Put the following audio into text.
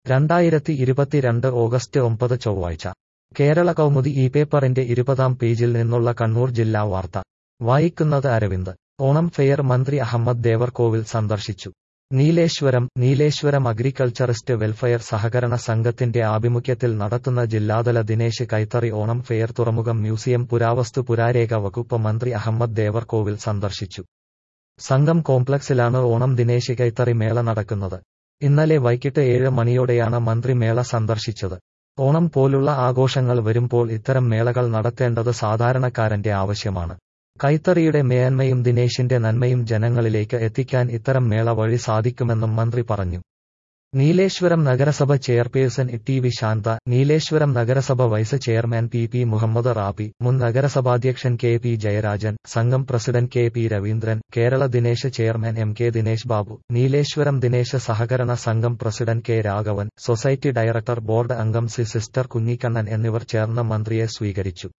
രണ്ടായിരത്തി ഇരുപത്തിരണ്ട് ഓഗസ്റ്റ് ഒമ്പത് ചൊവ്വാഴ്ച കേരള കൗമുദി ഈ പേപ്പറിന്റെ ഇരുപതാം പേജിൽ നിന്നുള്ള കണ്ണൂർ ജില്ലാ വാർത്ത വായിക്കുന്നത് അരവിന്ദ് ഓണം ഫെയർ മന്ത്രി അഹമ്മദ് ദേവർകോവിൽ സന്ദർശിച്ചു നീലേശ്വരം നീലേശ്വരം അഗ്രികൾച്ചറിസ്റ്റ് വെൽഫെയർ സഹകരണ സംഘത്തിന്റെ ആഭിമുഖ്യത്തിൽ നടത്തുന്ന ജില്ലാതല ദിനേശ് കൈത്തറി ഓണം ഫെയർ തുറമുഖം മ്യൂസിയം പുരാവസ്തു പുരാരേഖ വകുപ്പ് മന്ത്രി അഹമ്മദ് ദേവർകോവിൽ സന്ദർശിച്ചു സംഘം കോംപ്ലക്സിലാണ് ഓണം ദിനേശ് കൈത്തറി മേള നടക്കുന്നത് ഇന്നലെ വൈകിട്ട് ഏഴ് മണിയോടെയാണ് മന്ത്രി മേള സന്ദർശിച്ചത് ഓണം പോലുള്ള ആഘോഷങ്ങൾ വരുമ്പോൾ ഇത്തരം മേളകൾ നടത്തേണ്ടത് സാധാരണക്കാരന്റെ ആവശ്യമാണ് കൈത്തറിയുടെ മേന്മയും ദിനേശിന്റെ നന്മയും ജനങ്ങളിലേക്ക് എത്തിക്കാൻ ഇത്തരം മേള വഴി സാധിക്കുമെന്നും മന്ത്രി പറഞ്ഞു നീലേശ്വരം നഗരസഭ chairperson T V Shantha Nileshwaram നഗരസഭ vice chairman P P Muhammad Rabi മുൻ നഗരസഭാധ്യക്ഷൻ കെ പി ജയരാജൻ സംഘം president K P Raveendran Kerala Dinesh chairman M K Dinesh Babu Nileshwaram Dinesh സഹകരണ സംഘം president K Raghavan society director board അംഗം സി സിസ്റ്റർ കുഞ്ഞിക്കണ്ണൻ എന്നിവർ ചേർന്ന് മന്ത്രിയെ സ്വീകരിച്ചു